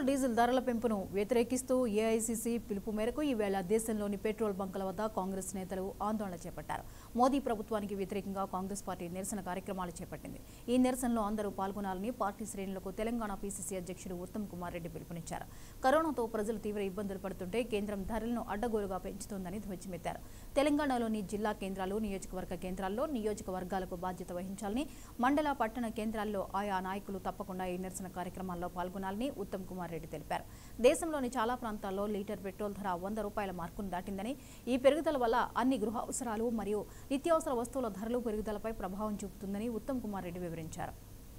Petrol diesel ధరల పెంపును వ్యతిరేకిస్తూ AICC పిలుపు మేరకు ఈవేళ దేశంలోని పెట్రోల్ బంకుల వద్ద కాంగ్రెస్ నేతలు ఆందోళన చేపట్టారు మోదీ ప్రభుత్వానికి వ్యతిరేకంగా కాంగ్రెస్ పార్టీ నిరసన కార్యక్రమాలు చేపట్టింది ఈ నిరసనలో అందరూ పాల్గొనాలని పార్టీ శ్రేణులకు తెలంగాణ పీసీసీ అధ్యక్షుడు ఉత్తమ్ కుమార్ రెడ్డి పిలుపునిచ్చారు కరోనాతో ప్రజలు తీవ్ర ఇబ్బందులు పడుతుంటే కేంద్రం ధరలను అడ్డగోలుగా పెంచుతోందని ధ్వజమెత్తారు తెలంగాణలోని జిల్లా కేంద్రాలు నియోజకవర్గ కేంద్రాల్లో నియోజకవర్గాలకు బాధ్యత వహించాలని మండల పట్టణ కేంద్రాల్లో ఆయా నాయకులు తప్పకుండా ఈ నిరసన కార్యక్రమాల్లో పాల్గొనాలని ఉత్తమ్ కుమార్ రెడ్డి తెలిపారు దేశంలోని చాలా ప్రాంతాల్లో లీటర్ పెట్రోల్ ధర వంద రూపాయల మార్కును దాటిందని ఈ పెరుగుదల వల్ల అన్ని గృహ అవసరాలు మరియు నిత్యావసర వస్తువుల ధరలు పెరుగుదలపై ప్రభావం చూపుతుందని ఉత్తమ్ కుమార్ రెడ్డి వివరించారు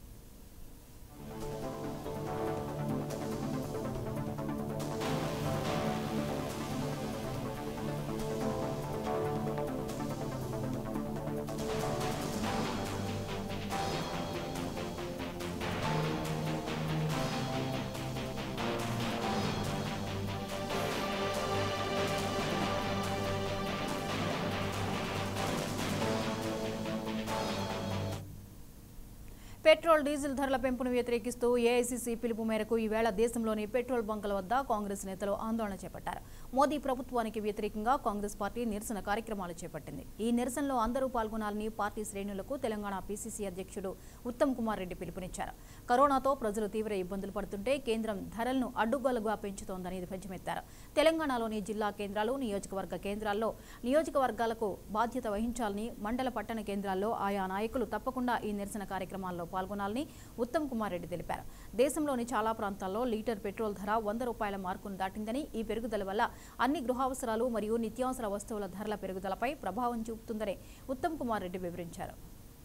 పెట్రోల్ డీజిల్ ధరల పెంపును వ్యతిరేకిస్తూ ఏఐసీసీ పిలుపు మేరకు ఈవేళ దేశంలోని పెట్రోల్ బంకుల వద్ద కాంగ్రెస్ నేతలు ఆందోళన చేపట్టారు మోదీ ప్రభుత్వానికి వ్యతిరేకంగా కాంగ్రెస్ పార్టీ నిరసన కార్యక్రమాలు చేపట్టింది ఈ నిరసనలో అందరూ పాల్గొనాలని పార్టీ శ్రేణులకు తెలంగాణ పీసీసీ అధ్యక్షుడు ఉత్తమ్ కుమార్ రెడ్డి పిలుపునిచ్చారు కరోనాతో ప్రజలు తీవ్ర ఇబ్బందులు పడుతుంటే కేంద్రం ధరలను అడ్డుగోలుగా పెంచుతోందని ధ్వజమెత్తారు తెలంగాణలోని జిల్లా కేంద్రాలు నియోజకవర్గ కేంద్రాల్లో నియోజకవర్గాలకు బాధ్యత వహించాలని మండల పట్టణ కేంద్రాల్లో ఆయా నాయకులు తప్పకుండా ఈ నిరసన కార్యక్రమాల్లో పాల్గొనాలని ఉత్తమ్ కుమార్ రెడ్డి తెలిపారు దేశంలోని చాలా ప్రాంతాల్లో లీటర్ పెట్రోల్ ధర వంద రూపాయల మార్కును దాటిందని ఈ పెరుగుదల వల్ల అన్ని గృహావసరాలు మరియు నిత్యావసర వస్తువుల ధరల పెరుగుదలపై ప్రభావం చూపుతుందని ఉత్తమ్ కుమార్ రెడ్డి వివరించారు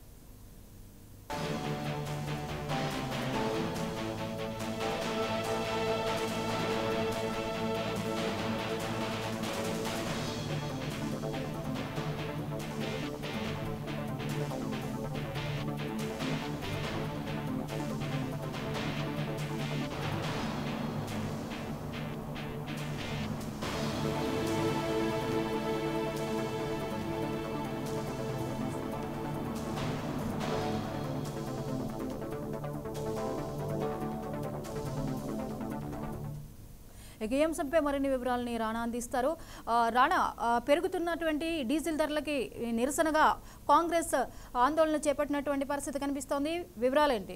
ఇక ఈ అంశంపై మరిన్ని వివరాలని రాణా అందిస్తారు ఆ, రాణా ఆ, పెరుగుతున్నటువంటి డీజిల్ ధరలకి నిరసనగా కాంగ్రెస్ ఆందోళన చేపట్టినటువంటి పరిస్థితి కనిపిస్తోంది వివరాలేంటి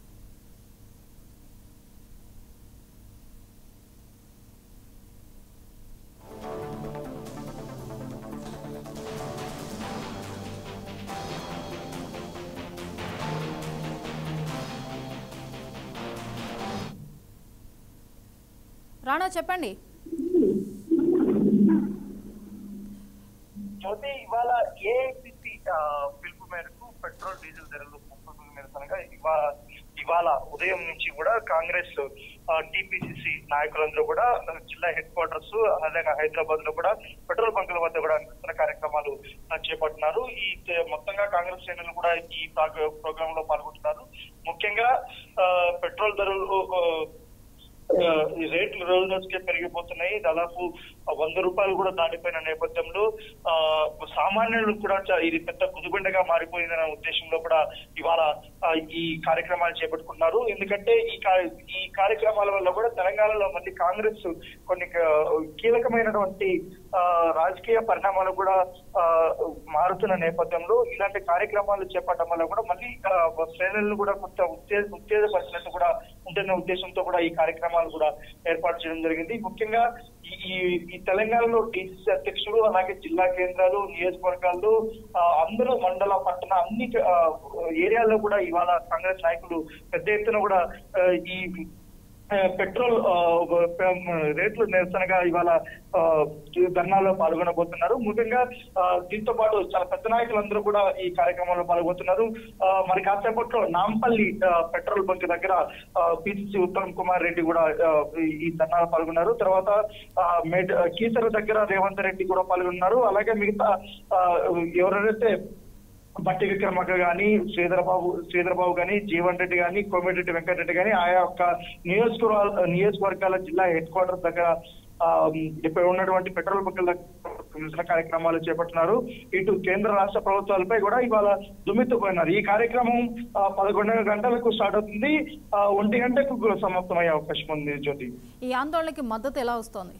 రాణా చెప్పండి జ్యోతి ఇవాళ ఏఐసిసి పిలుపు మేరకు పెట్రోల్ డీజిల్ ధరలు పెంపుకు నిరసనగా ఇవాళ ఇవాళ ఉదయం నుంచి కూడా కాంగ్రెస్ టిపిసిసి నాయకులందరూ కూడా ఆ, జిల్లా హెడ్ క్వార్టర్స్ అలాగే హైదరాబాద్ లో కూడా పెట్రోల్ బంకుల వద్ద కూడా నిరసన కార్యక్రమాలు ఆ, చేపడుతున్నారు ఈ తే- మొత్తంగా కాంగ్రెస్ శ్రేణులు కూడా ఈ ప్రోగ్రామ్ లో పాల్గొంటున్నారు ముఖ్యంగా ఆ, పెట్రోల్ ధరలు ఆ, ఆ, ఈ రేట్లు రోజు రోజుకే పెరిగిపోతున్నాయి దాదాపు వంద రూపాయలు కూడా దాటిపోయిన నేపథ్యంలో ఆ సామాన్యులు కూడా చ- ఇది పెద్ద కుదుబండగా మారిపోయిందనే ఉద్దేశంలో కూడా ఇవాళ ఆ, ఈ కార్యక్రమాలు చేపట్టుకున్నారు ఎందుకంటే ఈ కా- ఈ కార్యక్రమాల వల్ల కూడా తెలంగాణలో మళ్ళీ కాంగ్రెస్ కొన్ని ఆ, కీలకమైనటువంటి ఆ, రాజకీయ పరిణామాలు కూడా ఆ, మారుతున్న నేపథ్యంలో ఇలాంటి కార్యక్రమాలు చేపట్టడం వల్ల కూడా మళ్ళీ ఆ, శ్రేణులను కూడా కొంత ఉత్తేజ ఉత్తేజపరిచినట్టు కూడా ఉంటున్న ఉద్దేశంతో కూడా ఈ కార్యక్రమాలు కూడా ఏర్పాటు చేయడం జరిగింది ముఖ్యంగా ఈ- ఈ ఈ తెలంగాణలో టీసీసీ అధ్యక్షులు అలాగే జిల్లా కేంద్రాలు నియోజకవర్గాలు ఆ, అందరూ మండల పట్టణ అన్ని ఆ, ఏరియాల్లో కూడా ఇవాళ కాంగ్రెస్ నాయకులు పెద్ద ఎత్తున కూడా ఆ, ఈ ఆ, పెట్రోల్ ఆ, ప- రేట్లు నిరసనగా ఇవాళ ఆ, ఈ ధర్నాలో పాల్గొనబోతున్నారు ముఖ్యంగా ఆ, దీంతో పాటు చాలా పెద్ద నాయకులందరూ కూడా ఈ కార్యక్రమంలో పాల్గొతున్నారు ఆ, మరి కాసేపట్లో నాంపల్లి ఆ, పెట్రోల్ బంక్ దగ్గర పిసిసి ఉత్తమ్ కుమార్ రెడ్డి కూడా ఆ, ఈ- ఈ ధర్నాలో పాల్గొన్నారు తర్వాత ఆ, మేడ్ కీసర దగ్గర రేవంత్ రెడ్డి కూడా పాల్గొన్నారు అలాగే మిగతా ఆ, ఎవరైతే బట్టి విక్రమక గాని శ్రీధరబాబు శ్రీధరబాబు గాని జీవన్ రెడ్డి గాని కోమిరెడ్డి వెంకటరెడ్డి గాని ఆయా యొక్క నియోజకవర్గాల నియోజకవర్గాల జిల్లా హెడ్ క్వార్టర్ దగ్గర ఆ, ఇప్పుడు ఉన్నటువంటి పెట్రోల్ బంకుల నిరసన కార్యక్రమాలు చేపట్టినారు ఇటు కేంద్ర రాష్ట్ర ప్రభుత్వాలపై కూడా ఇవాళ దుమ్మెత్తిపోయినారు ఈ కార్యక్రమం ఆ, పదకొండు గంటలకు స్టార్ట్ అవుతుంది ఆ, ఒంటి గంటకు సమాప్తం అయ్యే అవకాశం ఉంది జ్యోతి ఈ ఆందోళనకి మద్దతు ఎలా వస్తోంది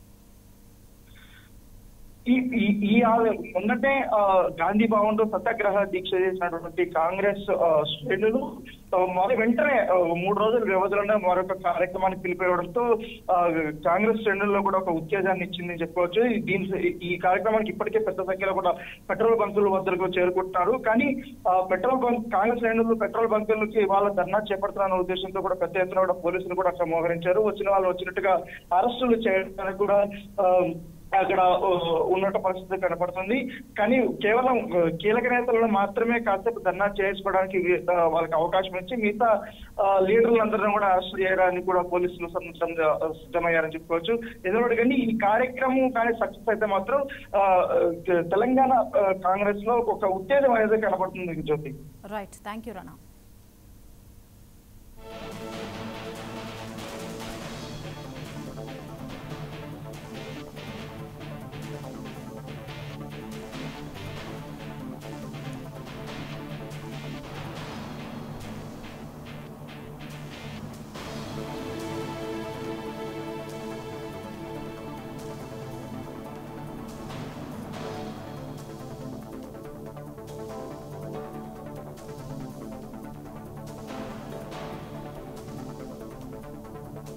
ఈ ఈ- ఈ ఆ- మొన్నటే ఆ, గాంధీ భవన్ లో సత్యాగ్రహ దీక్ష చేసినటువంటి కాంగ్రెస్ ఆ, శ్రేణులు ఆ, మరి వెంటనే ఆ, మూడు రోజుల వ్యవధిలోనే మరొక కార్యక్రమాన్ని పిలిపివ్వడంతో ఆ, కాంగ్రెస్ శ్రేణుల్లో కూడా ఒక ఉత్తేజాన్ని ఇచ్చిందని చెప్పుకోవచ్చు ఈ దీని ఈ కార్యక్రమానికి ఇప్పటికే పెద్ద సంఖ్యలో కూడా పెట్రోల్ బంకుల వద్దకు చేరుకుంటున్నారు కానీ ఆ, పెట్రోల్ బంక్ కాంగ్రెస్ శ్రేణులు పెట్రోల్ బంకులకి వాళ్ళ ధర్నా చేపడుతున్న ఉద్దేశంతో కూడా పెద్ద ఎత్తున కూడా పోలీసులు కూడా అక్కడ మోహరించారు వచ్చిన వాళ్ళు వచ్చినట్టుగా అరెస్టులు చేయడానికి కూడా ఆ, అక్కడ ఆ, ఉన్నట్టు పరిస్థితి కనపడుతుంది కానీ కేవలం ఆ, కీలక నేతలను మాత్రమే కాసేపు ధర్నా చేసుకోవడానికి వీ- ఆ, వాళ్ళకి అవకాశం ఇచ్చి మిగతా ఆ, లీడర్లందరినీ కూడా అరెస్ట్ చేయడానికి కూడా పోలీసులు సం- సం- సిద్ధమయ్యారని చెప్పుకోవచ్చు ఎందుకంటే కానీ ఈ కార్యక్రమం కానీ సక్సెస్ అయితే మాత్రం ఆ, ఆ, తెలంగాణ ఆ, కాంగ్రెస్ లో ఒక ఉత్తేజం అనేది కనపడుతుంది Jyothi right thank you Rana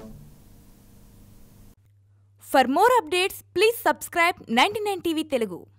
For more updates, please subscribe 99 TV Telugu.